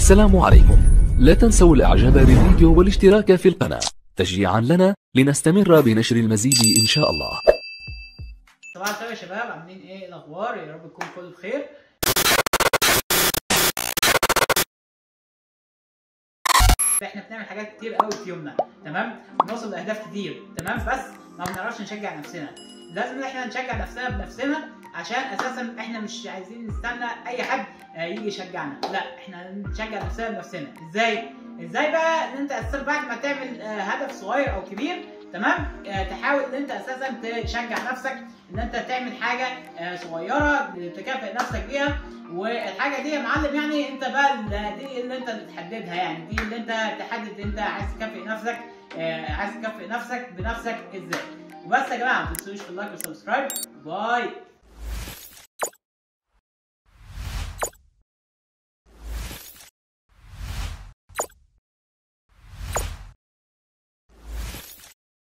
السلام عليكم لا تنسوا الاعجاب بالفيديو والاشتراك في القناة تشجيعا لنا لنستمر بنشر المزيد ان شاء الله صباح الخير يا شباب عاملين ايه الاخبار يا رب تكونوا كله بخير احنا بنعمل حاجات كتير قوي في يومنا تمام بنوصل لاهداف كتير تمام بس ما بنعرفش نشجع نفسنا لازم ان احنا نشجع نفسنا بنفسنا عشان اساسا احنا مش عايزين نستنى اي حد آه، يجي يشجعنا لا احنا نشجع نفسنا بنفسنا ازاي ازاي بقى ان انت اساسا بعد ما تعمل آه، هدف صغير او كبير تمام آه، تحاول ان انت اساسا تشجع نفسك ان انت تعمل حاجه آه، صغيره تكافئ نفسك بيها والحاجه دي يا معلم يعني انت بقى ال- دي اللي انت اللي تحددها يعني دي اللي انت تحدد انت عايز تكافئ نفسك آه، عايز تكافئ نفسك بنفسك ازاي وبس يا جماعه ما تنسوش في اللايك والسبسكرايب باي